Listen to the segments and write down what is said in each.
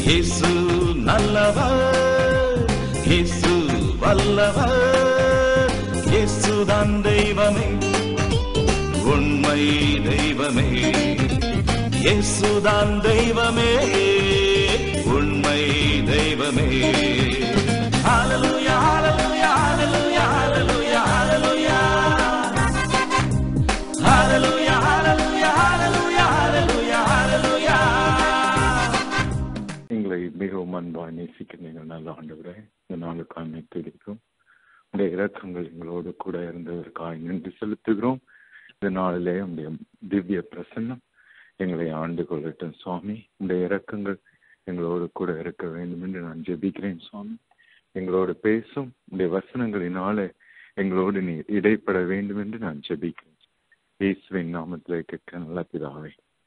இயேசு நல்லவர் இயேசு வல்லவர் இயேசுதான் தெய்வமே உண்மை தெய்வமே இயேசுதான் தெய்வமே உண்மை தெய்வமே ஹalleluya ஹalleluya ஹalleluya ஹalleluya ஹalleluya ஹalleluya ஹalleluya ஹalleluya ஹalleluya ஹalleluya எங்களை மிகவும் அன்பாய் நேசிக்க நீங்கள் நல்ல ஆண்டவரே இந்த நாளுக்கான துதிக்கும் உடைய இரக்கங்கள் எங்களோடு கூட இருந்ததற்காக நன்றி செலுத்துகிறோம் இந்த நாளிலே உடைய திவ்ய பிரசன்னம் எங்களை ஆண்டு கொள்ளட்டும் சுவாமி உடைய இரக்கங்கள் எங்களோடு கூட இருக்க வேண்டும் என்று நான் ஜெபிக்கிறேன் சுவாமி எங்களோடு பேசும் உடைய வசனங்களினாலே எங்களோடு நீ இடைப்பட வேண்டும் என்று நான் ஜெபிக்கிறேன் இயேசுவின் நாமத்திலே கேட்க நல்ல பிதாவே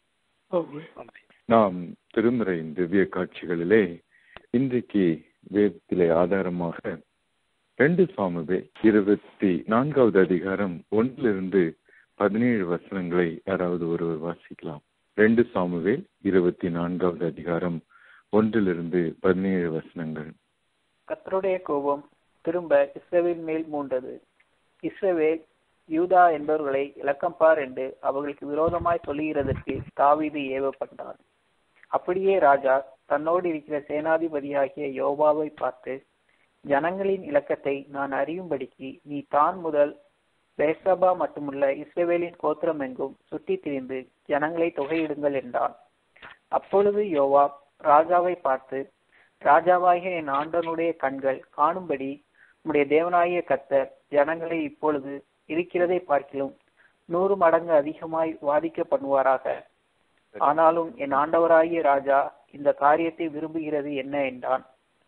நாம் திருமுறையின் திவ்ய காட்சிகளிலே இன்றைக்கு வேதத்திலே ஆதாரமாக ரெண்டு சாமுவே இருபத்தி நான்காவது அதிகாரம் ஒன்றிலிருந்து பதினேழு வசனங்களை யாராவது ஒருவர் வாசிக்கலாம் ரெண்டு சாமுவே இருபத்தி நான்காவது அதிகாரம் ஒன்றிலிருந்து பதினேழு வசனங்கள் கர்த்தருடைய கோபம் திரும்ப இஸ்ரவேல் மேல் மூண்டது இஸ்ரவேல் யூதா என்பவர்களை இலக்கம்பார் என்று அவர்களுக்கு விரோதமாய் சொல்லுகிறதற்கு தாவீது ஏவப்பட்டான் அப்படியே ராஜா தன்னோடு இருக்கிற சேனாதிபதியாகிய யோபாவை பார்த்து ஜனங்களின் இலக்கத்தை நான் அறியும்படிக்கு நீ தான் முதல் பேசபா மட்டுமல்ல இஸ்ரவேலின் கோத்திரம் எங்கும் சுற்றித் திரிந்து ஜனங்களை தொகையிடுங்கள் என்றான் அப்பொழுது யோவாப் ராஜாவை பார்த்து ராஜாவாகிய என் ஆண்டனுடைய கண்கள் காணும்படி உம்முடைய தேவனாகிய கர்த்தர் ஜனங்களை இப்பொழுது இருக்கிறதை பார்க்கிலும் நூறு மடங்கு அதிகமாய் வாதிக்க பண்ணுவாராக ஆனாலும் என் ஆண்டவராகிய ராஜா இந்த காரியத்தை விரும்புகிறது என்ன என்றான்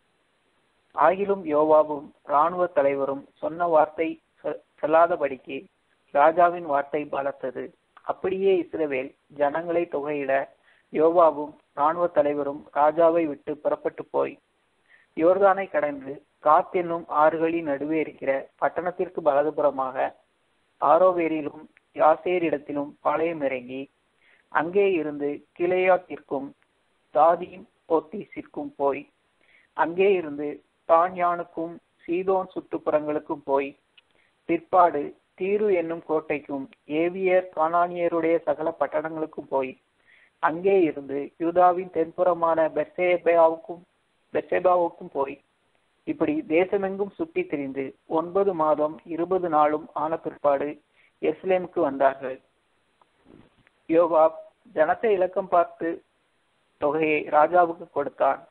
ஆகிலும் யோவாவும் இராணுவ தலைவரும் சொன்ன வார்த்தை சொ- சொல்லாதபடிக்கு ராஜாவின் வார்த்தை பலத்தது அப்படியே இஸ்ரவேல் ஜனங்களை தொகையிட யோவாவும் இராணுவ தலைவரும் ராஜாவை விட்டு புறப்பட்டு போய் யோர்தானை கடந்து காத் என்னும் ஆறுகளின் நடுவே இருக்கிற பட்டணத்திற்கு வலதுபுறமாக ஆரோவேரிலும் யாசேரிடத்திலும் பாளையம் இறங்கி அங்கே இருந்து கிளையாத்திற்கும் தாதீம் போத்தீசிற்கும் போய் அங்கே இருந்து தான்யானுக்கும் சீதோன் சுற்றுப்புறங்களுக்கும் போய் பிற்பாடு தீரு என்னும் கோட்டைக்கும் ஏவியர் கானானியருடைய சகல பட்டணங்களுக்கும் போய் அங்கே இருந்து யூதாவின் தென்புறமான பெர்சேபாவுக்கும் பெர்சேபாவுக்கும் போய் இப்படி தேசமெங்கும் சுற்றி திரிந்து ஒன்பது மாதம் இருபது நாளும் ஆன பிற்பாடு எருசலேமுக்கு வந்தார்கள் யோவாப் ஜனத்தை இலக்கம் பார்த்து தொகையை ராஜாவுக்கு கொடுத்தான்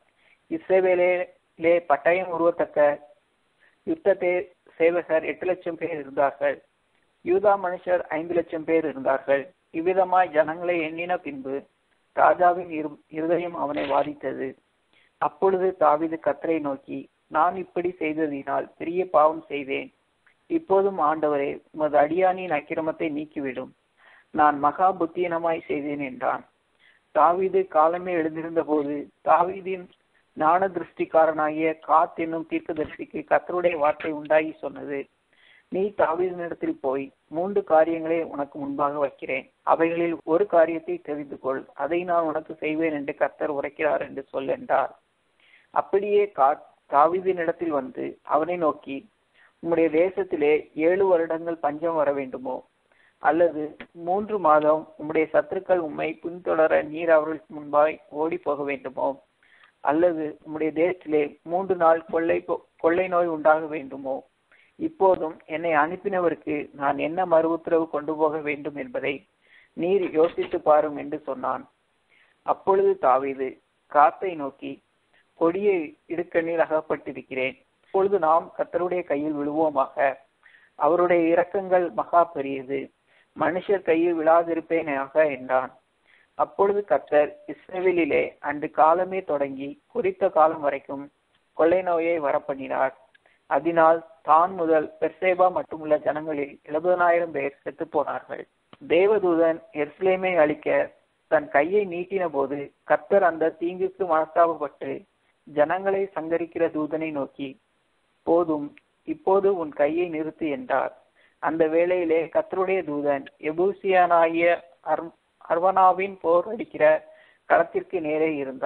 இஸ்ரேவேலே பட்டயம் உருவத்தக்க யுத்தத்தை சேவகர் எட்டு லட்சம் பேர் இருந்தார்கள் யூதா மனுஷர் ஐந்து லட்சம் பேர் இருந்தார்கள் இவ்விதமாய் ஜனங்களை எண்ணின பின்பு ராஜாவின் இரு- இருதயம் அவனை வாதித்தது அப்பொழுது தாவீது கத்தரை நோக்கி நான் இப்படி செய்ததினால் பெரிய பாவம் செய்தேன் இப்போதும் ஆண்டவரே உமது அடியானின் அக்கிரமத்தை நீக்கிவிடும் நான் மகா புத்தீனமாய் செய்தேன் என்றான் தாவீது காலமே எழுந்திருந்த போது தாவீதின் ஞான திருஷ்டிக்காரனாகிய காத் என்னும் தீர்க்கதரிசிக்கு கத்தருடைய வார்த்தை உண்டாகி சொன்னது நீ தாவீதினிடத்தில் போய் மூன்று காரியங்களை உனக்கு முன்பாக வைக்கிறேன் அவைகளில் ஒரு காரியத்தை தெரிந்து கொள் அதை நான் உனக்கு செய்வேன் என்று கர்த்தர் உரைக்கிறார் என்று சொல் என்றார் அப்படியே காத் தாவீதினிடத்தில் வந்து அவனை நோக்கி உம்முடைய தேசத்திலே ஏழு வருடங்கள் பஞ்சம் வர வேண்டுமோ அல்லது மூன்று மாதம் உம்முடைய சத்துருக்கள் உம்மை பின்தொடர நீர் அவர்களுக்கு முன்பாய் ஓடி போக வேண்டுமோ அல்லது உம்முடைய தேசத்திலே மூன்று நாள் கொள்ளை போ- கொள்ளை நோய் உண்டாக வேண்டுமோ இப்போதும் என்னை அனுப்பினவருக்கு நான் என்ன மறு உத்தரவு கொண்டு போக வேண்டும் என்பதை நீர் யோசித்து பாரும் என்று சொன்னான் அப்பொழுது தாவீது காத்தை நோக்கி கொடிய இடுக்கண்ணில் அகப்பட்டிருக்கிறேன் இப்பொழுது நாம் கர்த்தருடைய கையில் விழுவோமாக அவருடைய இரக்கங்கள் மகா பெரியது மனுஷர் கையில் விழாதிருப்பேனாக என்றான் அப்பொழுது கர்த்தர் இஸ்ரவேலிலே அன்று காலமே தொடங்கி குறித்த காலம் வரைக்கும் கொள்ளை நோயை வரப்பண்ணினார் அதனால் தான் முதல் பெர்சேபா மட்டுமுள்ள ஜனங்களில் எழுபதனாயிரம் பேர் செத்து போனார்கள் தேவதூதன் எருசலேமை அழிக்க தன் கையை நீட்டின போது கர்த்தர் அந்த தீங்குக்கு மனஸ்தாபப்பட்டு ஜனங்களை சங்கரிக்கிற தூதனை நோக்கி போதும் இப்போது உன் கையை நிறுத்து என்றார் அந்த வேளையிலே கர்த்தருடைய தூதன் எபூசியானாகிய அர் அர்வனாவின் போர் அடிக்கிற களத்திற்கு நேரே இருந்தான்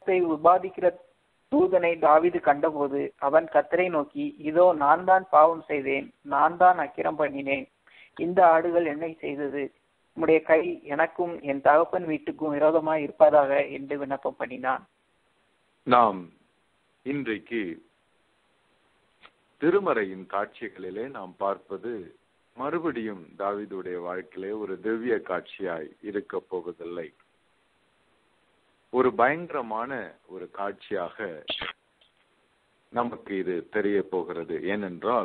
தை உபாதிக்கிற தூதனை தாவீது கண்டபோது அவன் கத்தரை நோக்கி இதோ நான் தான் பாவம் செய்தேன் நான் தான் அக்கிரம் பண்ணினேன் இந்த ஆடுகள் என்னை செய்தது உம்முடைய கை எனக்கும் என் தகப்பன் வீட்டுக்கும் விரோதமாய் இருப்பதாக என்று விண்ணப்பம் பண்ணினான் நாம் இன்றைக்கு திருமறையின் காட்சிகளிலே நாம் பார்ப்பது மறுபடியும் தாவீதுடைய வாழ்க்கையிலே ஒரு திவ்ய காட்சியாய் இருக்க போவதில்லை ஒரு பயங்கரமான ஒரு காட்சியாக நமக்கு இது தெரிய போகிறது ஏனென்றால்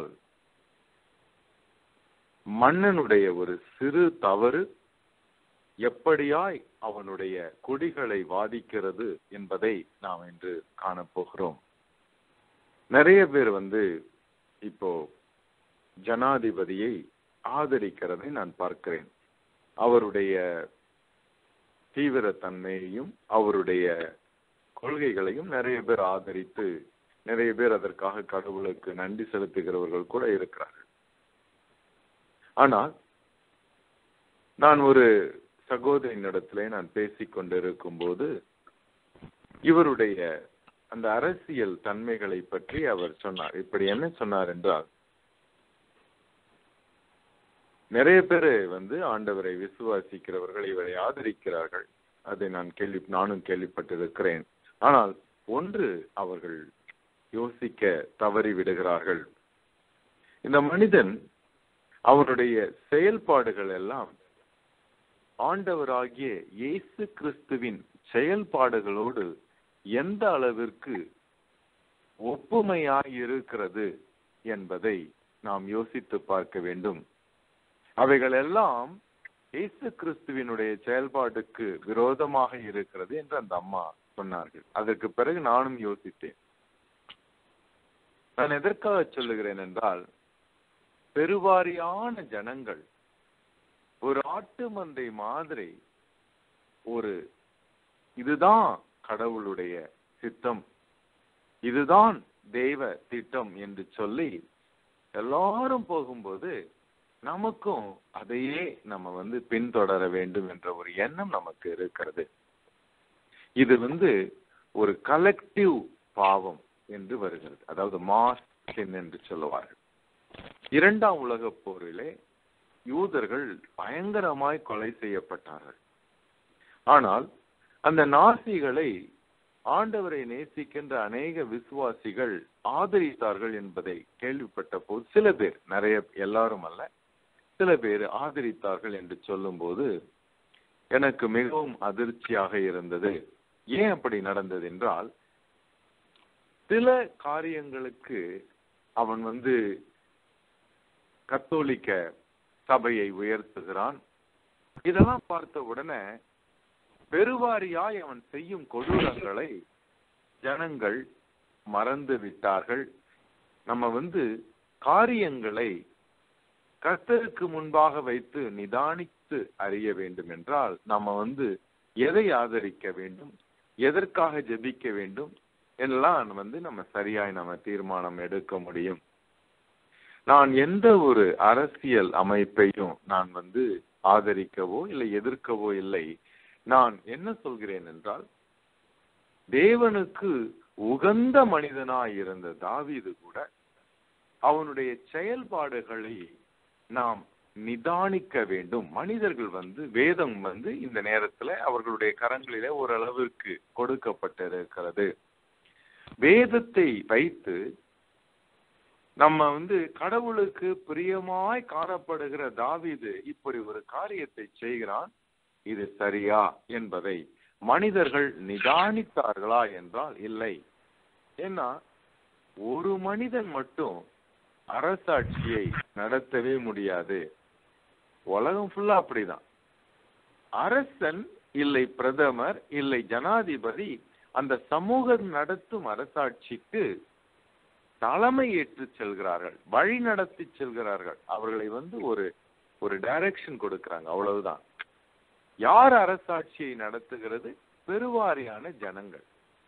மன்னனுடைய ஒரு சிறு தவறு எப்படியாய் அவனுடைய கொடிகளை வாதிக்கிறது என்பதை நாம் இன்று காணப்போகிறோம் நிறைய பேர் வந்து இப்போ ஜனாதிபதியை ஆதரிக்கிறதை நான் பார்க்கிறேன் அவருடைய தீவிரத்தன்மையையும் அவருடைய கொள்கைகளையும் நிறைய பேர் ஆதரித்து நிறைய பேர் அதற்காக கடவுளுக்கு நன்றி செலுத்துகிறவர்கள் கூட இருக்கிறார்கள் ஆனால் நான் ஒரு சகோதரியினிடத்திலே நான் பேசிக் கொண்டிருக்கும் போது இவருடைய அந்த அரசியல் தன்மைகளை பற்றி அவர் சொன்னார் இப்படி என்ன சொன்னார் என்றால் நிறைய பேர் வந்து ஆண்டவரை விசுவாசிக்கிறவர்கள் இவரை ஆதரிக்கிறார்கள் அதை நான் கேள்வி நானும் கேள்விப்பட்டிருக்கிறேன் ஆனால் ஒன்று அவர்கள் யோசிக்க தவறி விடுகிறார்கள் இந்த மனிதன் அவருடைய செயல்பாடுகள் எல்லாம் ஆண்டவராகிய இயேசு கிறிஸ்துவின் செயல்பாடுகளோடு எந்த அளவிற்கு ஒப்புமையாய் இருக்கிறது என்பதை நாம் யோசித்து பார்க்க வேண்டும் அவைகள் எல்லாம் இயேசு கிறிஸ்துவினுடைய செயல்பாட்டுக்கு விரோதமாக இருக்கிறது என்று அந்த அம்மா சொன்னார்கள் அதற்கு பிறகு நானும் யோசித்தேன் நான் எதற்காக சொல்லுகிறேன் என்றால் பெருவாரியான ஜனங்கள் ஒரு ஆட்டு மந்தை மாதிரி ஒரு இதுதான் கடவுளுடைய சித்தம் இதுதான் தெய்வ திட்டம் என்று சொல்லி எல்லாரும் போகும்போது நமக்கும் அதையே நம்ம வந்து பின்தொடர வேண்டும் என்ற ஒரு எண்ணம் நமக்கு இருக்கிறது இது வந்து ஒரு கலெக்டிவ் பாவம் என்று வருகிறது அதாவது மாஸ் என்று சொல்லுவார்கள் இரண்டாம் உலக போரிலே யூதர்கள் பயங்கரமாய் கொலை செய்யப்பட்டார்கள் ஆனால் அந்த நாசிகளை ஆண்டவரை நேசிக்கின்ற அநேக விசுவாசிகள் ஆதரித்தார்கள் என்பதை கேள்விப்பட்ட போது சில பேர் நிறைய எல்லாரும் அல்ல சில பேர் ஆதரித்தார்கள் என்று சொல்லும்போது எனக்கு மிகவும் அதிர்ச்சியாக இருந்தது ஏன் அப்படி நடந்தது என்றால் சில காரியங்களுக்கு அவன் வந்து கத்தோலிக்க சபையை உயர்த்துகிறான் இதெல்லாம் பார்த்த உடனே பெருவாரியாய் அவன் செய்யும் கொடூரங்களை ஜனங்கள் மறந்து விட்டார்கள் நம்ம வந்து காரியங்களை கர்த்தருக்கு முன்பாக வைத்து நிதானித்து அறிய வேண்டும் என்றால் நம்ம வந்து எதை ஆதரிக்க வேண்டும் எதற்காக ஜெபிக்க வேண்டும் எல்லாம் வந்து நம்ம சரியாய் நம்ம தீர்மானம் எடுக்க முடியும் நான் எந்த ஒரு அரசியல் அமைப்பையும் நான் வந்து ஆதரிக்கவோ இல்லை எதிர்க்கவோ இல்லை நான் என்ன சொல்கிறேன் என்றால் தேவனுக்கு உகந்த மனிதனாய் இருந்த தாவீது கூட அவனுடைய செயல்பாடுகளை நாம் நிதானிக்க வேண்டும் மனிதர்கள் வந்து வேதம் வந்து இந்த நேரத்துல அவர்களுடைய கரங்களிலே ஓரளவிற்கு கொடுக்கப்பட்டிருக்கிறது வேதத்தை வைத்து நம்ம வந்து கடவுளுக்கு பிரியமாய் காணப்படுகிற தாவீது இப்படி ஒரு காரியத்தை செய்கிறான் இது சரியா என்பதை மனிதர்கள் நிதானித்தார்களா என்றால் இல்லை ஏன்னா ஒரு மனிதன் மட்டும் அரசாட்சியை நடத்தவே முடியாது உலகம் ஃபுல்லா அப்படிதான் அரசன் இல்லை பிரதமர் இல்லை ஜனாதிபதி அந்த சமூகம் நடத்தும் அரசாட்சிக்கு தலைமை ஏற்று செல்கிறார்கள் வழி நடத்தி செல்கிறார்கள் அவர்களை வந்து ஒரு ஒரு டைரக்ஷன் கொடுக்கிறாங்க அவ்வளவுதான் யார் அரசாட்சியை நடத்துகிறது பெருவாரியான ஜனங்கள்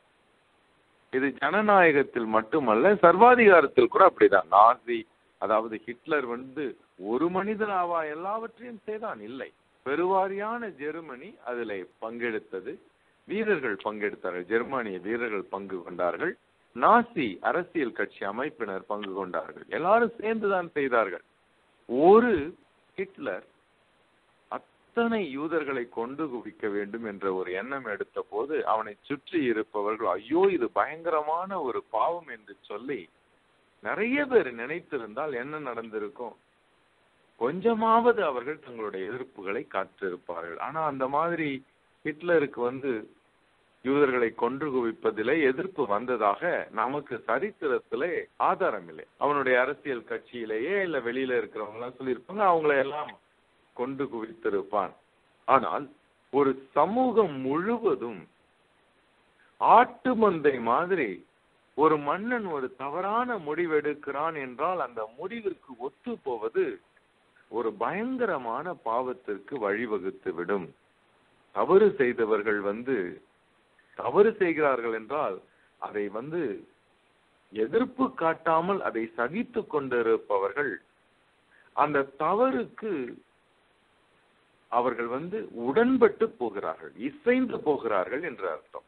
இது ஜனநாயகத்தில் மட்டுமல்ல சர்வாதிகாரத்தில் கூட அப்படிதான் நாசி அதாவது ஹிட்லர் வந்து ஒரு மனிதனாவா எல்லாவற்றையும் செய்தான் இல்லை பெருவாரியான ஜெர்மனி அதில் பங்கெடுத்தது வீரர்கள் பங்கெடுத்தார்கள் ஜெர்மானிய வீரர்கள் பங்கு கொண்டார்கள் நாசி அரசியல் கட்சி அமைப்பினர் பங்கு கொண்டார்கள் எல்லாரும் சேர்ந்துதான் செய்தார்கள் ஒரு ஹிட்லர் அத்தனை யூதர்களை கொண்டு குவிக்க வேண்டும் என்ற ஒரு எண்ணம் எடுத்த போது அவனை சுற்றி இருப்பவர்கள் ஐயோ இது பயங்கரமான ஒரு பாவம் என்று சொல்லி நிறைய பேர் நினைத்திருந்தால் என்ன நடந்திருக்கும் கொஞ்சமாவது அவர்கள் தங்களுடைய எதிர்ப்புகளை காத்திருப்பார்கள் ஆனா அந்த மாதிரி ஹிட்லருக்கு வந்து யூதர்களை கொன்று குவிப்பதிலே எதிர்ப்பு வந்ததாக நமக்கு சரித்திரத்திலே ஆதாரம் இல்லை அவனுடைய அரசியல் கட்சியிலேயே இல்ல வெளியில இருக்கிறவங்க எல்லாம் சொல்லியிருப்பாங்க அவங்கள எல்லாம் கொண்டு குவித்திருப்பான் ஆனால் ஒரு சமூகம் முழுவதும் ஆட்டு மந்தை மாதிரி ஒரு மன்னன் ஒரு தவறான முடிவெடுக்கிறான் என்றால் அந்த முடிவிற்கு ஒத்து போவது ஒரு பயங்கரமான பாவத்திற்கு வழிவகுத்து விடும் தவறு செய்தவர்கள் வந்து தவறு செய்கிறார்கள் என்றால் அதை வந்து எதிர்ப்பு காட்டாமல் அதை சகித்து கொண்டிருப்பவர்கள் அந்த தவறுக்கு அவர்கள் வந்து உடன்பட்டு போகிறார்கள் இசைந்து போகிறார்கள் என்று அர்த்தம்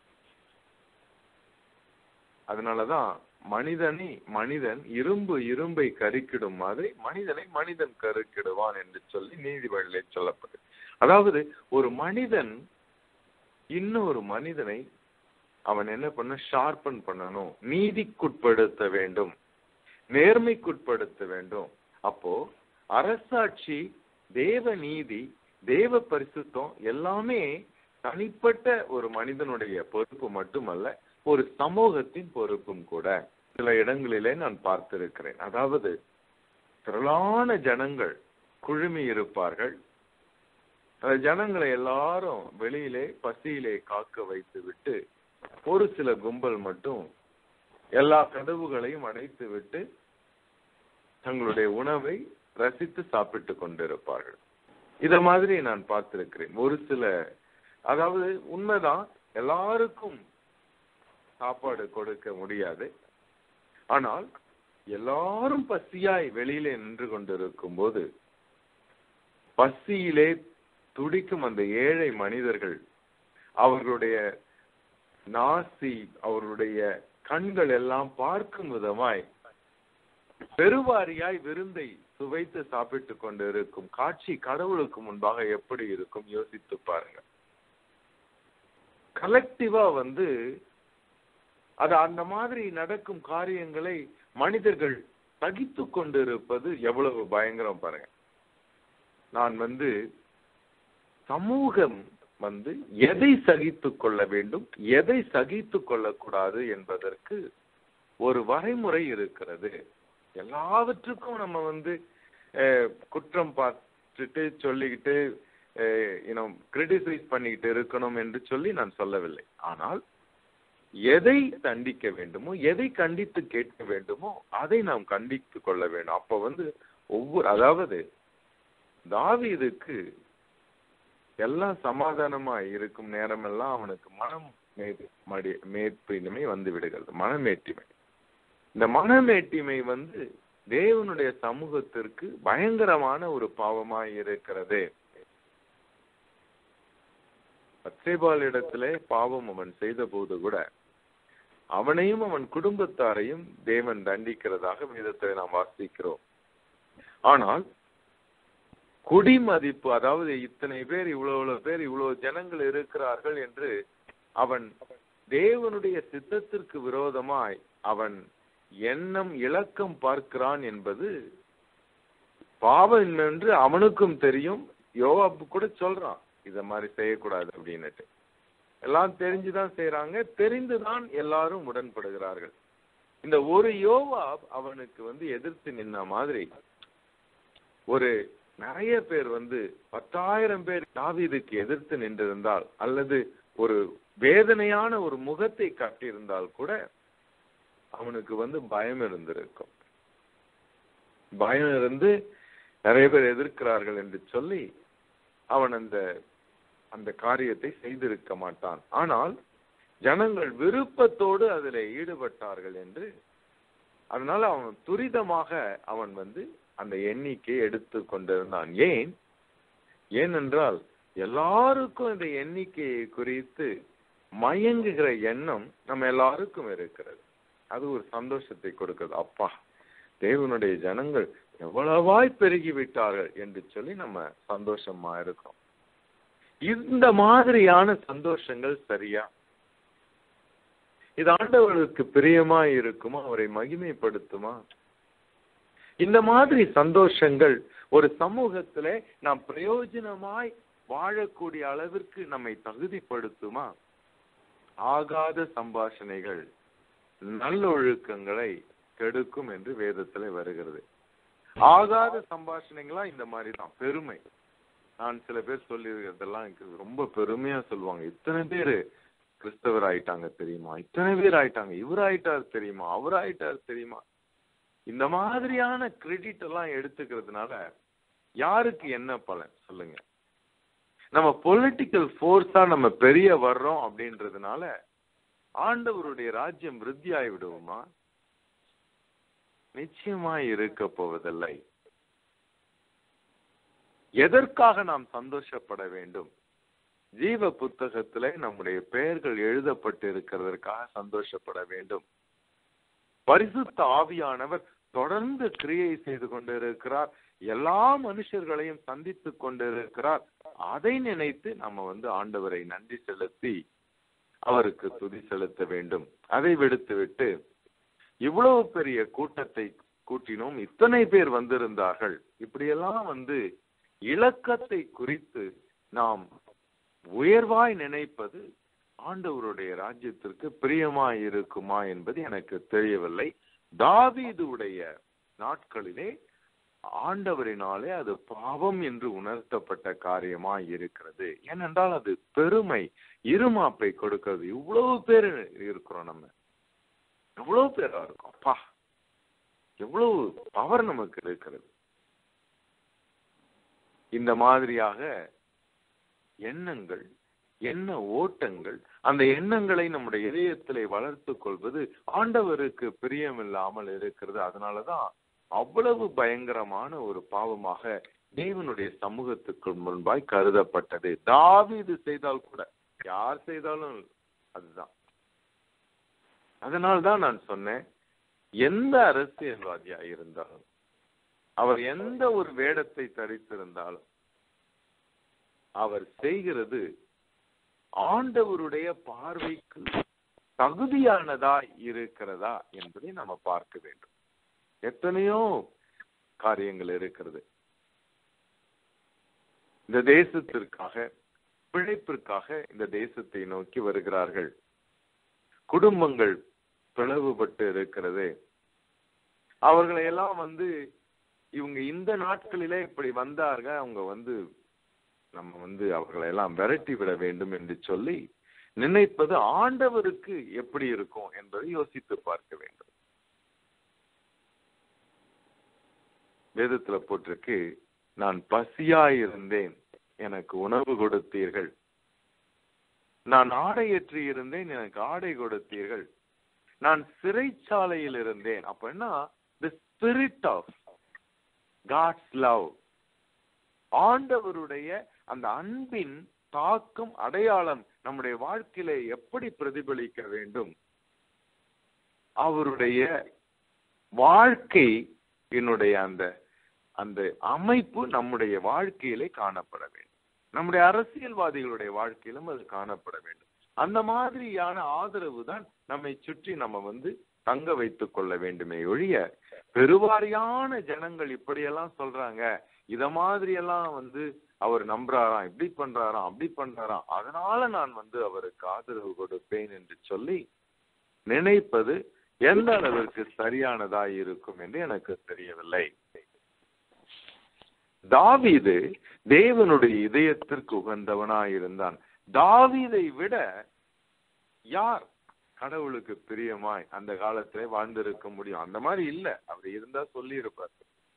அதனாலதான் மனிதனை மனிதன் இரும்பு இரும்பை கருக்கிடும் மாதிரி மனிதனை மனிதன் கருக்கிடுவான் என்று சொல்லி நீதிபதியிலே சொல்லப்பட்டு அதாவது ஒரு மனிதன் இன்னொரு மனிதனை அவன் என்ன பண்ண ஷார்பன் பண்ணணும் நீதிக்குட்படுத்த வேண்டும் நேர்மைக்குட்படுத்த வேண்டும் அப்போ அரசாட்சி தேவ நீதி தேவ பரிசுத்தம் எல்லாமே தனிப்பட்ட ஒரு மனிதனுடைய பொறுப்பு மட்டுமல்ல ஒரு சமூகத்தின் பொறுப்பும் கூட சில இடங்களிலே நான் பார்த்திருக்கிறேன் அதாவது திரளான ஜனங்கள் குழுமி இருப்பார்கள் அந்த ஜனங்களை எல்லாரும் வெளியிலே பசியிலே காக்க வைத்து விட்டு ஒரு சில கும்பல் மட்டும் எல்லா கதவுகளையும் அடைத்து விட்டு தங்களுடைய உணவை ரசித்து சாப்பிட்டு கொண்டிருப்பார்கள் இத மாதிரி நான் பார்த்திருக்கிறேன் ஒரு சில அதாவது உண்மைதான் எல்லாருக்கும் சாப்பாடு கொடுக்க முடியாது ஆனால் எல்லாரும் பசியாய் வெளியிலே நின்று கொண்டிருக்கும் போது பசியிலே துடிக்கும் அந்த ஏழை மனிதர்கள் அவர்களுடைய நாசி அவர்களுடைய கண்கள் எல்லாம் பார்க்கும் விதமாய் பெருவாரியாய் விருந்தை சுவைத்து சாப்பிட்டு கொண்டு இருக்கும் காட்சி கடவுளுக்கு முன்பாக எப்படி இருக்கும் யோசித்து பாருங்க கலெக்டிவா வந்து அது அந்த மாதிரி நடக்கும் காரியங்களை மனிதர்கள் சகித்து கொண்டிருப்பது எவ்வளவு பயங்கரம் பாருங்க நான் வந்து சமூகம் வந்து எதை சகித்து கொள்ள வேண்டும் எதை சகித்து கொள்ளக்கூடாது என்பதற்கு ஒரு வரைமுறை இருக்கிறது எல்லாவற்றுக்கும் நம்ம வந்து அஹ், குற்றம் பார்த்துட்டு சொல்லிக்கிட்டு இன்னும் கிரிட்டிசைஸ் பண்ணிக்கிட்டு இருக்கணும் என்று சொல்லி நான் சொல்லவில்லை ஆனால் எதை தண்டிக்க வேண்டுமோ எதை கண்டித்து கேட்க வேண்டுமோ அதை நாம் கண்டித்து கொள்ள வேண்டும் அப்ப வந்து ஒவ்வொரு அதாவது தாவீதுக்கு எல்லாம் சமாதானமா இருக்கும் நேரமெல்லாம் அவனுக்கு மனம் மேது மடி மேற்பின்மை வந்து விடுகிறது மனமேட்டிமை இந்த மனமேட்டிமை வந்து தேவனுடைய சமூகத்திற்கு பயங்கரமான ஒரு பாவமாய் இருக்கிறது பத்சேபால் இடத்திலே பாவம் அவன் செய்த போது கூட அவனையும் அவன் குடும்பத்தாரையும் தேவன் தண்டிக்கிறதாக வேதத்தை நாம் வாசிக்கிறோம் ஆனால் குடிமதிப்பு அதாவது இத்தனை பேர் இவ்வளவு இவ்வளவு பேர் இவ்வளவு ஜனங்கள் இருக்கிறார்கள் என்று அவன் தேவனுடைய சித்தத்திற்கு விரோதமாய் அவன் எண்ணம் இலக்கம் பார்க்கிறான் என்பது பாவம் என்று அவனுக்கும் தெரியும் யோவாப்பு கூட சொல்றான் இத மாதிரி செய்யக்கூடாது அப்படின்னுட்டு எல்லாம் தெரிஞ்சுதான் செய்யறாங்க தெரிந்துதான் எல்லாரும் உடன்படுகிறார்கள் இந்த ஒரு யோவாப் அவனுக்கு வந்து எதிர்த்து நின்ன மாதிரி ஒரு நிறைய பேர் வந்து பத்தாயிரம் பேர் தாவீதுக்கு எதிர்த்து நின்றிருந்தால் அல்லது ஒரு வேதனையான ஒரு முகத்தை காட்டியிருந்தால் கூட அவனுக்கு வந்து பயம் இருந்திருக்கும் பயம் இருந்து நிறைய பேர் எதிர்க்கிறார்கள் என்று சொல்லி அவன் அந்த அந்த காரியத்தை செய்திருக்க மாட்டான் ஆனால் ஜனங்கள் விருப்பத்தோடு அதில் ஈடுபட்டார்கள் என்று அதனால அவன் துரிதமாக அவன் வந்து அந்த எண்ணிக்கையை எடுத்து கொண்டிருந்தான் ஏன் ஏனென்றால் எல்லாருக்கும் இந்த எண்ணிக்கையை குறித்து மயங்குகிற எண்ணம் நம்ம எல்லாருக்கும் இருக்கிறது அது ஒரு சந்தோஷத்தை கொடுக்குது அப்பா தேவனுடைய ஜனங்கள் எவ்வளவாய் பெருகி விட்டார்கள் என்று சொல்லி நம்ம சந்தோஷமா இருக்கிறோம் இந்த மாதிரியான சந்தோஷங்கள் சரியா இது ஆண்டவர்களுக்கு பிரியமா இருக்குமா அவரை மகிமைப்படுத்துமா இந்த மாதிரி சந்தோஷங்கள் ஒரு சமூகத்திலே நாம் பிரயோஜனமாய் வாழக்கூடிய அளவிற்கு நம்மை தகுதிப்படுத்துமா ஆகாத சம்பாஷணைகள் நல்லொழுக்கங்களை கெடுக்கும் என்று வேதத்துல வருகிறது ஆகாத சம்பாஷணைகளா இந்த மாதிரி தான் பெருமை நான் சில பேர் சொல்லியிருக்கிறதெல்லாம் எனக்கு ரொம்ப பெருமையா சொல்லுவாங்க இத்தனை பேரு கிறிஸ்தவர் ஆயிட்டாங்க தெரியுமா இத்தனை பேர் ஆயிட்டாங்க இவர் ஆயிட்டார் தெரியுமா அவர் ஆயிட்டார் தெரியுமா இந்த மாதிரியான கிரெடிட் எல்லாம் எடுத்துக்கிறதுனால யாருக்கு என்ன பலன் சொல்லுங்க நம்ம பொலிட்டிக்கல் ஃபோர்ஸா நம்ம பெரிய வர்றோம் அப்படின்றதுனால ஆண்டவருடைய ராஜ்யம் விருத்தியாகி விடுவோமா நிச்சயமா இருக்க போவதில்லை எதற்காக நாம் சந்தோஷப்பட வேண்டும் ஜீவ புத்தகத்திலே நம்முடைய பெயர்கள் எழுதப்பட்டு இருக்கிறதற்காக சந்தோஷப்பட வேண்டும் பரிசுத்த ஆவியானவர் தொடர்ந்து கிரியை செய்து கொண்டிருக்கிறார் எல்லா மனுஷர்களையும் சந்தித்துக் கொண்டிருக்கிறார் அதை நினைத்து நம்ம வந்து ஆண்டவரை நன்றி செலுத்தி அவருக்கு துதி செலுத்த வேண்டும் அதை விடுத்துவிட்டு இவ்வளவு பெரிய கூட்டத்தை கூட்டினோம் இத்தனை பேர் வந்திருந்தார்கள் இப்படியெல்லாம் வந்து இலக்கத்தை குறித்து நாம் உயர்வாய் நினைப்பது ஆண்டவருடைய ராஜ்யத்திற்கு பிரியமாய் இருக்குமா என்பது எனக்கு தெரியவில்லை தாவீதுடைய நாட்களிலே ஆண்டவரினாலே அது பாவம் என்று உணர்த்தப்பட்ட காரியமாய் இருக்கிறது ஏனென்றால் அது பெருமை இருமாப்பை கொடுக்கிறது இவ்வளவு பேர் இருக்கிறோம் நம்ம எவ்வளவு பேரா இருக்கும் அப்பா எவ்வளவு பவர் நமக்கு இருக்கிறது இந்த மாதிரியாக எண்ணங்கள் எண்ண ஓட்டங்கள் அந்த எண்ணங்களை நம்முடைய இதயத்திலே வளர்த்து கொள்வது ஆண்டவருக்கு பிரியமில்லாமல் இருக்கிறது அதனாலதான் அவ்வளவு பயங்கரமான ஒரு பாவமாக தேவனுடைய சமூகத்துக்கு முன்பாய் கருதப்பட்டது தாவீது செய்தால் கூட யார் செய்தாலும் அதுதான் அதனால்தான் நான் சொன்னேன் எந்த அரசியல்வாதியா இருந்தாலும் அவர் எந்த ஒரு வேடத்தை தரித்திருந்தாலும் அவர் செய்கிறது ஆண்டவருடைய பார்வைக்கு தகுதியானதா இருக்கிறதா என்பதை நம்ம பார்க்க வேண்டும் எத்தனையோ காரியங்கள் இருக்கிறது இந்த தேசத்திற்காக பிழைப்பிற்காக இந்த தேசத்தை நோக்கி வருகிறார்கள் குடும்பங்கள் பிளவுபட்டு இருக்கிறது அவர்களை எல்லாம் வந்து இவங்க இந்த நாட்களிலே இப்படி வந்தார்கள் அவங்க வந்து நம்ம வந்து அவர்களை எல்லாம் விரட்டி விட வேண்டும் என்று சொல்லி நினைப்பது ஆண்டவருக்கு எப்படி இருக்கும் என்பதை யோசித்து பார்க்க வேண்டும் வேதத்துல போட்டிருக்கு நான் பசியாயிருந்தேன் எனக்கு உணவு கொடுத்தீர்கள் நான் ஆடையற்றி இருந்தேன் எனக்கு ஆடை கொடுத்தீர்கள் நான் சிறைச்சாலையில் இருந்தேன் அப்படின்னா the spirit of God's love ஆண்டவருடைய அந்த அன்பின் தாக்கம் அடையாளம் நம்முடைய வாழ்க்கையில எப்படி பிரதிபலிக்க வேண்டும் அவருடைய வாழ்க்கை என்னுடைய அந்த அந்த அமைப்பு நம்முடைய வாழ்க்கையிலே காணப்பட வேண்டும் நம்முடைய அரசியல்வாதிகளுடைய வாழ்க்கையிலும் அது காணப்பட வேண்டும் அந்த மாதிரியான ஆதரவு தான் நம்மை சுற்றி நம்ம வந்து தங்க வைத்துக் கொள்ள வேண்டுமே ஒழிய பெருவாரியான ஜனங்கள் இப்படியெல்லாம் சொல்றாங்க இத மாதிரி எல்லாம் வந்து அவர் நம்புறாராம் இப்படி பண்றாராம் அப்படி பண்றாராம் அதனால நான் வந்து அவருக்கு ஆதரவு கொடுப்பேன் என்று சொல்லி நினைப்பது எந்த அளவிற்கு சரியானதா இருக்கும் என்று எனக்கு தெரியவில்லை தாவீது தேவனுடைய இதயத்திற்கு உகந்தவனாயிருந்தான் தாவீதை விட யார் கடவுளுக்கு பிரியமாய் அந்த காலத்திலே வாழ்ந்திருக்க முடியும் அந்த மாதிரி இல்ல அவர் இருந்தா சொல்லி இருப்பார்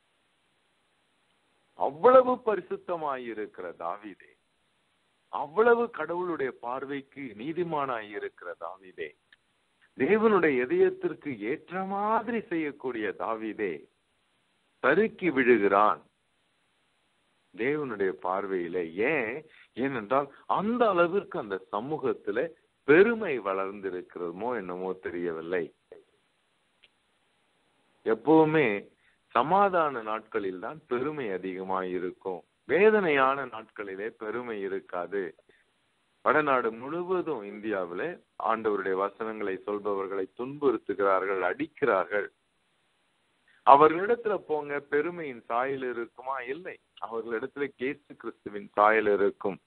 அவ்வளவு பரிசுத்தமாய் இருக்கிற தாவீதே அவ்வளவு கடவுளுடைய பார்வைக்கு நீதிமானாய் இருக்கிற தாவீதே தேவனுடைய இதயத்திற்கு ஏற்ற மாதிரி செய்யக்கூடிய தாவீதே தருக்கி விழுகிறான் தேவனுடைய பார்வையில ஏன் ஏனென்றால் அந்த அளவிற்கு அந்த சமூகத்துல பெருமை வளர்ந்திருக்கிறதுமோ என்னமோ தெரியவில்லை எப்பவுமே சமாதான நாட்களில் தான் பெருமை அதிகமாய் இருக்கும் வேதனையான நாட்களிலே பெருமை இருக்காது வடநாடு முழுவதும் இந்தியாவிலே ஆண்டவருடைய வசனங்களை சொல்பவர்களை துன்புறுத்துகிறார்கள் அடிக்கிறார்கள் அவர்களிடத்துல போங்க பெருமையின் சாயல் இருக்குமா இல்லை அவர்களிடத்துல கேசு கிறிஸ்துவின் சாயல் இருக்கும்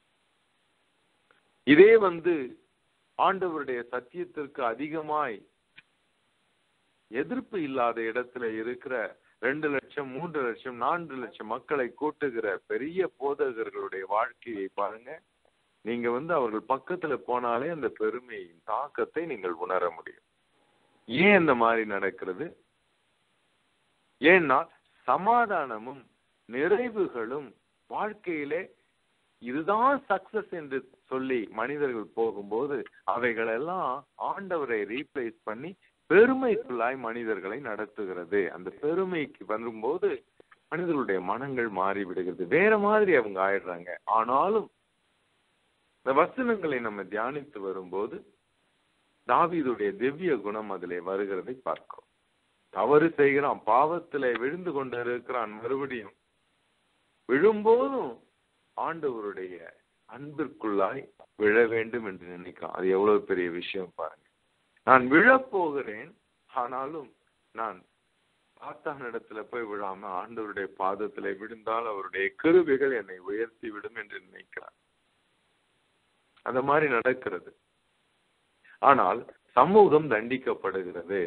இதே வந்து ஆண்டவருடைய சத்தியத்திற்கு அதிகமாய் எதிர்ப்பு இல்லாத இடத்துல இருக்கிற ரெண்டு லட்சம் மூன்று லட்சம் நான்கு லட்சம் மக்களை கூட்டுகிற பெரிய போதகர்களுடைய வாழ்க்கையை பாருங்க நீங்க வந்து அவர்கள் பக்கத்துல போனாலே அந்த பெருமையின் தாக்கத்தை நீங்கள் உணர முடியும் ஏன் இந்த மாதிரி நடக்கிறது ஏன்னா சமாதானமும் நிறைவுகளும் வாழ்க்கையிலே இதுதான் சக்சஸ் என்று சொல்லி மனிதர்கள் போகும்போது அவைகளெல்லாம் ஆண்டவரை ரீப்ளேஸ் பண்ணி பெருமைக்குள்ளாய் மனிதர்களை நடத்துகிறது அந்த பெருமைக்கு வரும்போது மனிதர்களுடைய மனங்கள் மாறி விடுகிறது வேற மாதிரி அவங்க ஆயிடுறாங்க ஆனாலும் இந்த வசனங்களை நம்ம தியானித்து வரும்போது தாவீதுடைய திவ்ய குணம் அதிலே வருகிறதை பார்க்கிறோம் தவறு செய்கிறான் பாவத்திலே விழுந்து கொண்டு இருக்கிறான் மறுபடியும் விழும்போதும் ஆண்டவருடைய அன்பிற்குள்ளாய் விழ வேண்டும் என்று நினைக்கிறான் அது எவ்வளவு பெரிய விஷயம் பாருங்க நான் விழப் போகிறேன் ஆனாலும் நான் சாத்தான் இடத்துல போய் விழாம ஆண்டவருடைய பாதத்திலே விழுந்தால் அவருடைய கிருவிகள் என்னை உயர்த்தி விடும் என்று நினைக்கிறார் அந்த மாதிரி நடக்கிறது ஆனால் சமூகம் தண்டிக்கப்படுகிறது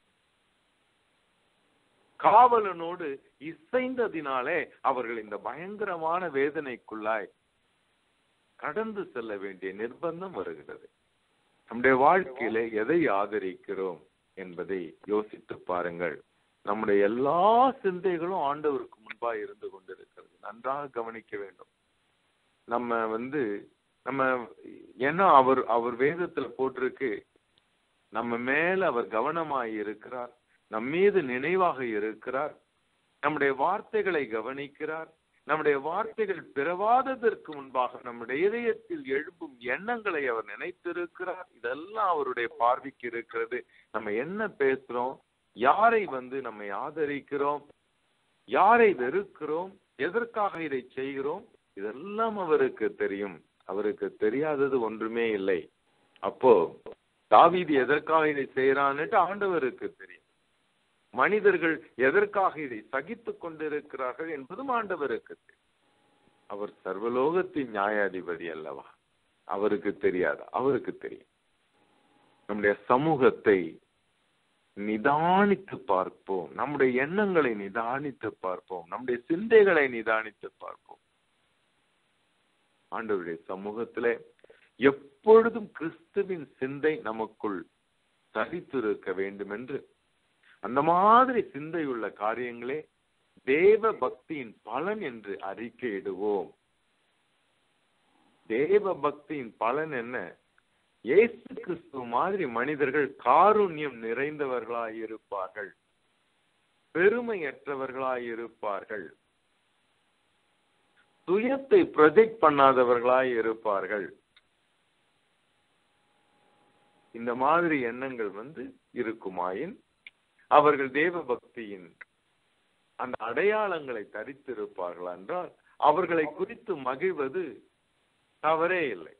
காவலனோடு இசைந்ததினாலே அவர்கள் இந்த பயங்கரமான வேதனைக்குள்ளாய் கடந்து செல்ல வேண்டிய நிர்பந்தம் வருகிறது நம்முடைய வாழ்க்கையில எதை ஆதரிக்கிறோம் என்பதை யோசித்து பாருங்கள் நம்முடைய எல்லா சிந்தைகளும் ஆண்டவருக்கு முன்பா இருந்து கொண்டிருக்கிறது நன்றாக கவனிக்க வேண்டும் நம்ம வந்து நம்ம ஏன்னா அவர் அவர் வேதத்துல போட்டிருக்கு நம்ம மேல அவர் கவனமாய் இருக்கிறார் நம் மீது நினைவாக இருக்கிறார் நம்முடைய வார்த்தைகளை கவனிக்கிறார் நம்முடைய வார்த்தைகள் பிறவாததற்கு முன்பாக நம்முடைய இதயத்தில் எழும்பும் எண்ணங்களை அவர் நினைத்திருக்கிறார் இதெல்லாம் அவருடைய பார்வைக்கு இருக்கிறது நம்ம என்ன பேசுறோம் யாரை வந்து நம்மை ஆதரிக்கிறோம் யாரை வெறுக்கிறோம் எதற்காக இதை செய்கிறோம் இதெல்லாம் அவருக்கு தெரியும் அவருக்கு தெரியாதது ஒன்றுமே இல்லை அப்போ தாவீது எதற்காக இதை செய்யறான்னுட்டு ஆண்டவருக்கு தெரியும் மனிதர்கள் எதற்காக இதை சகித்துக் கொண்டிருக்கிறார்கள் என்பதும் ஆண்டவருக்கு தெரியும் அவர் சர்வலோகத்தின் நியாயாதிபதி அல்லவா அவருக்கு தெரியாது அவருக்கு தெரியும் நம்முடைய சமூகத்தை நிதானித்து பார்ப்போம் நம்முடைய எண்ணங்களை நிதானித்து பார்ப்போம் நம்முடைய சிந்தைகளை நிதானித்து பார்ப்போம் ஆண்டவருடைய சமூகத்திலே எப்பொழுதும் கிறிஸ்துவின் சிந்தை நமக்குள் தரித்திருக்க வேண்டும் என்று அந்த மாதிரி சிந்தையுள்ள காரியங்களே தேவ பக்தியின் பலன் என்று அறிக்கையிடுவோம் தேவ பக்தியின் பலன் என்ன இயேசு கிறிஸ்துவ மாதிரி மனிதர்கள் காருண்யம் நிறைந்தவர்களாய் இருப்பார்கள் பெருமையற்றவர்களாய் இருப்பார்கள் சுயத்தை ப்ரொஜெக்ட் பண்ணாதவர்களாய் இருப்பார்கள் இந்த மாதிரி எண்ணங்கள் வந்து இருக்குமாயின் அவர்கள் தேவ பக்தியின் அந்த அடையாளங்களை தரித்திருப்பார்கள் என்றால் அவர்களை குறித்து மகிழ்வது தவறே இல்லை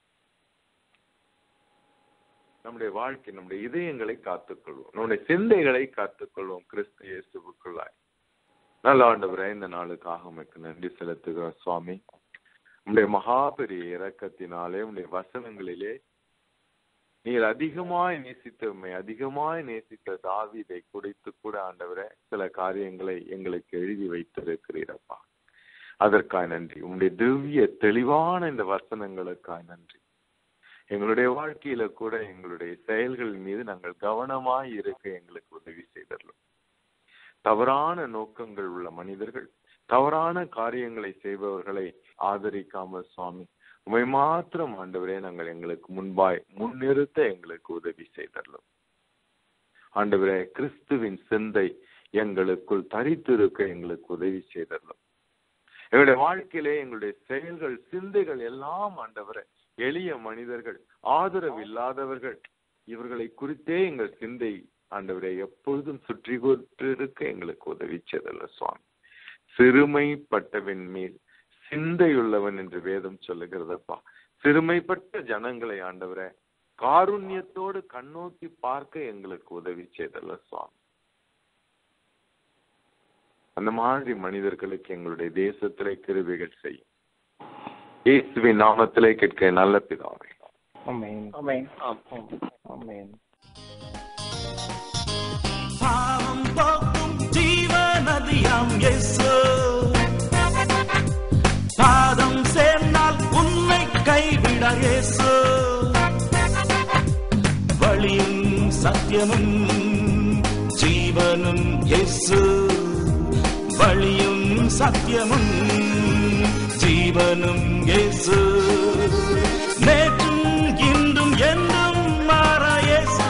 நம்முடைய வாழ்க்கை நம்முடைய இதயங்களை காத்துக்கொள்வோம் நம்முடைய சிந்தைகளை காத்துக்கொள்வோம் கிறிஸ்து இயேசுக்குள்ளாய் நல்ல ஆண்டவரே இந்த நாளுக்காக உமக்கு நன்றி செலுத்துகிறோம் சுவாமி உங்களுடைய மகா பெரிய இரக்கத்தினாலே உங்களுடைய வசனங்களிலே நீங்கள் அதிகமாய் நேசித்த உண்மை அதிகமாய் நேசித்த தாவீதை குடித்து கூட ஆண்டவரே சில காரியங்களை எங்களுக்கு எழுதி வைத்திருக்கிறீரப்பா அதற்காய் நன்றி உங்களுடைய திவ்ய தெளிவான இந்த வசனங்களுக்காய் நன்றி எங்களுடைய வாழ்க்கையில கூட எங்களுடைய செயல்கள் மீது நாங்கள் கவனமாய் இருக்க எங்களுக்கு உதவி செய்தரலும் தவறான நோக்கங்கள் உள்ள மனிதர்கள் தவறான காரியங்களை செய்பவர்களை ஆதரிக்காமல் சுவாமி உமை மாத்திரம் ஆண்டவரே நாங்கள் எங்களுக்கு முன்பாய் முன்னிறுத்த எங்களுக்கு உதவி செய்தரலும் ஆண்டவரே கிறிஸ்துவின் சிந்தை எங்களுக்குள் தரித்திருக்க எங்களுக்கு உதவி செய்தரலும் எங்களுடைய வாழ்க்கையிலே எங்களுடைய செயல்கள் சிந்தைகள் எல்லாம் ஆண்டவரே எளிய மனிதர்கள் ஆதரவு இல்லாதவர்கள் இவர்களை குறித்தே எங்கள் சிந்தை ஆண்டவரை எப்பொழுதும் சுற்றி கொண்டிருக்க எங்களுக்கு உதவி செய்தல்ல சுவாமி சிறுமைப்பட்டவன் மேல் சிந்தையுள்ளவன் என்று வேதம் சொல்லுகிறதப்பா சிறுமைப்பட்ட ஜனங்களை ஆண்டவரே காருண்யத்தோடு கண்ணோக்கி பார்க்க எங்களுக்கு உதவி செய்தல்ல சுவாமி அந்த மாதிரி மனிதர்களுக்கு எங்களுடைய தேசத்திலே கிருவிகள் செய்யும் இயேசுவின் நாமத்திலே கேட்க நல்ல பிதாவே ஆமென் ஆமென் ஆமென் பாவம் போக்கும் ஜீவ நதியாம் இயேசு பாதம் சேர்ந்தால் உன்னை கைவிட இயேசு வழியும் சத்தியமும் ஜீவனும் இயேசு வழியும் சத்தியமும் ஜீவனும் இயேசு நேற்றும் இன்றும் என்றும் மாறா இயேசு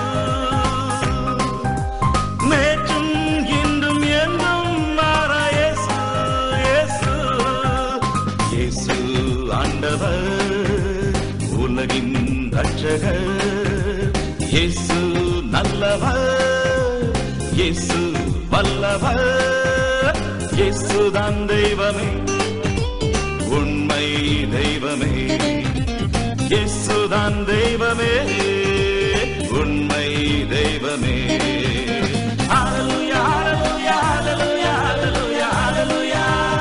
நேற்றும் இன்றும் என்றும் மாறா இயேசு இயேசு இயேசு ஆண்டவர் உலகின் ரட்சகர் இயேசு நல்லவர் இயேசு வல்லவர் இயேசுதான் தெய்வமே உண்மை தெய்வமே இயேசுதான் தெய்வமே உண்மை தெய்வமே ஹalleluya ஹalleluya ஹalleluya ஹalleluya ஹalleluya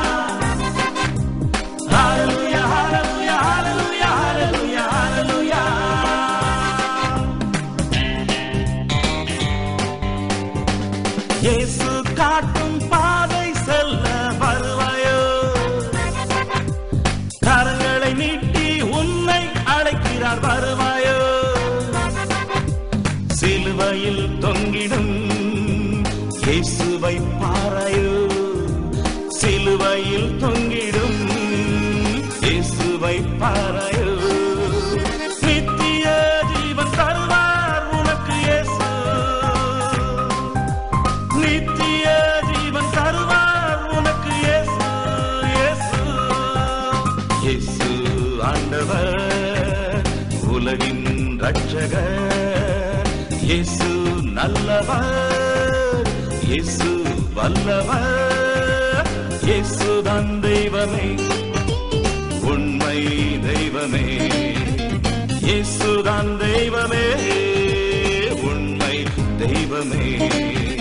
ஹalleluya ஹalleluya ஹalleluya ஹalleluya ஹalleluya இயேசு காட்டும் பாதை செல்ல வருவாயோ கரங்களை நீட்டி உன்னை அழைக்கிறார் வருவாயோ சிலுவையில் தொங்கிடும் இயேசுவை பாராயோ சிலுவையில் தொங்கிடும் இயேசுவை பாராயோ நித்திய ஜீவன் தருவார் உனக்கு இயேசு நித்திய ஜீவன் தருவார் உனக்கு இயேசு இயேசு இயேசு ஆண்டவர் உலகின் ரட்சகர் இயேசு நல்லவர் இயேசு வல்லவர் இயேசுதான் தெய்வமே உண்மை தெய்வமே இயேசுதான் தெய்வமே உண்மை தெய்வமே